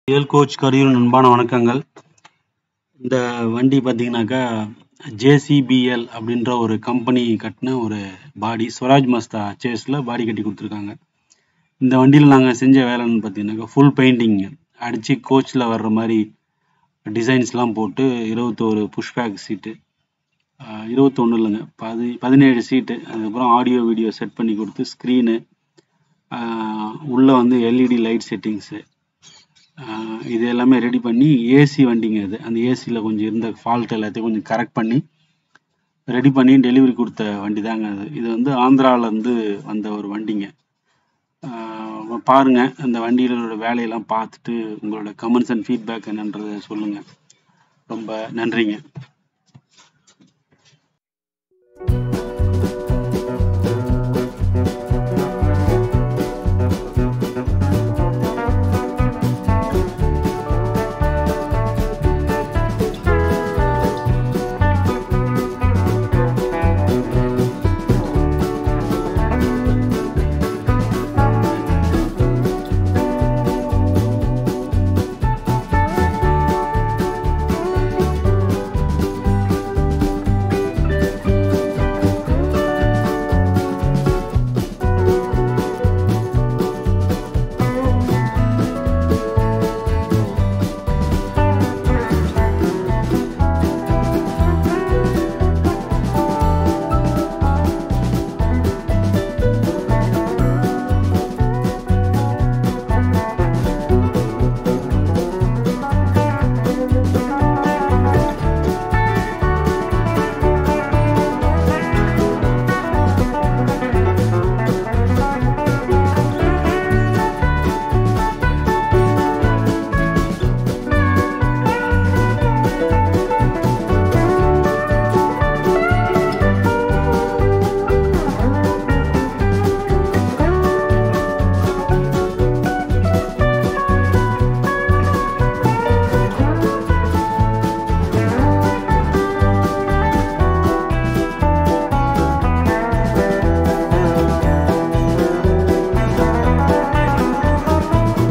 real coach கரியூரின் அன்பான வணக்கங்கள் இந்த வண்டி பார்த்தீங்கன்னாக்கா ஜேசிபிஎல் அப்படின்ற ஒரு கம்பெனி கட்டின ஒரு பாடி ஸ்வராஜ் மஸ்தா சேஸில் பாடி கட்டி கொடுத்துருக்காங்க இந்த வண்டியில் நாங்கள் செஞ்ச வேலைன்னு பார்த்தீங்கன்னாக்கா ஃபுல் பெயிண்டிங் அடித்து கோச்சில் வர்ற மாதிரி டிசைன்ஸ்லாம் போட்டு இருபத்தோரு புஷ்பேக் சீட்டு இருபத்தொன்று இல்லைங்க பதி பதினேழு சீட்டு அதுக்கப்புறம் ஆடியோ வீடியோ செட் பண்ணி கொடுத்து ஸ்க்ரீனு உள்ளே வந்து எல்இடி லைட் செட்டிங்ஸு இது எல்லாமே ரெடி பண்ணி ஏசி வண்டிங்க இது அந்த ஏசியில் கொஞ்சம் இருந்த ஃபால்ட் எல்லாத்தையும் கொஞ்சம் கரெக்ட் பண்ணி ரெடி பண்ணி டெலிவரி கொடுத்த வண்டி தாங்க அது இது வந்து ஆந்திராவிலேருந்து வந்த ஒரு வண்டிங்க பாருங்கள் அந்த வண்டிகளோட வேலையெல்லாம் பார்த்துட்டு உங்களோட கமெண்ட்ஸ் அண்ட் ஃபீட்பேக் என்னன்றதை சொல்லுங்கள் ரொம்ப நன்றிங்க